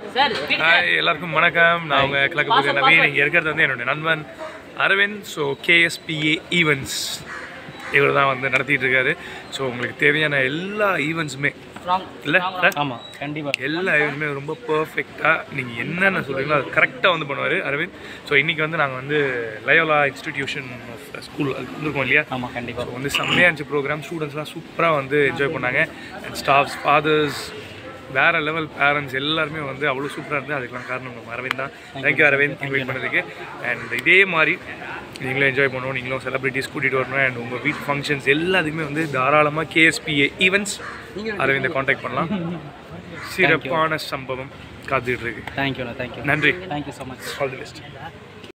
sir hi எல்லாருக்கும் வணக்கம் நான் உங்க கிழக்கு புதிய நவீன் இங்கே இருக்கிறது வந்து என்னுடைய நண்பன் அரவிந்த் ஸோ கேஎஸ்பிஏ ஈவெண்ட்ஸ் இவர் தான் வந்து நடத்திட்டு இருக்காரு ஸோ உங்களுக்கு தேவையான எல்லா ஈவெண்ட்ஸுமே ஸ்ட்ராங் இல்லை ஆமாம் கண்டிப்பாக எல்லா ஈவெண்ட்ஸுமே ரொம்ப பர்ஃபெக்டாக நீங்கள் என்னென்ன சொல்கிறீங்களோ அது கரெக்டாக வந்து பண்ணுவார் அரவிந்த் ஸோ இன்றைக்கி வந்து நாங்கள் வந்து லயோலா இன்ஸ்டிடியூஷன் ஆஃப் ஸ்கூல் அது வந்திருக்கோம் இல்லையா ஆமாம் கண்டிப்பாக ஸோ வந்து செம்மையாக இருந்துச்சு ப்ரோக்ராம் ஸ்டூடெண்ட்ஸ்லாம் சூப்பராக வந்து என்ஜாய் பண்ணாங்க அண்ட் ஸ்டாஃப்ஸ் ஃபாதர்ஸ் வேற லெவல் பேரண்ட்ஸ் எல்லாருமே வந்து அவ்வளோ சூப்பராக இருந்தது அதுக்கெல்லாம் காரணம் நம்ம அரவிந்த் தான் தேங்க்யூ அரவிந்த் இன்வைட் பண்ணதுக்கு அண்ட் இதே மாதிரி நீங்களும் என்ஜாய் பண்ணணும் நீங்களும் செலிபிரிட்டிஸ் கூட்டிகிட்டு வரணும் அண்ட் உங்கள் வீட் ஃபங்க்ஷன்ஸ் எல்லாத்துக்குமே வந்து தாராளமாக கேஎஸ்பிஏ ஈவெண்ட்ஸ் அரவிந்தை காண்டாக்ட் பண்ணலாம் சிறப்பான சம்பவம் காத்துக்கிட்டு இருக்கு தேங்க்யூண்ணா தேங்க்யூ நன்றி thank you so much all the best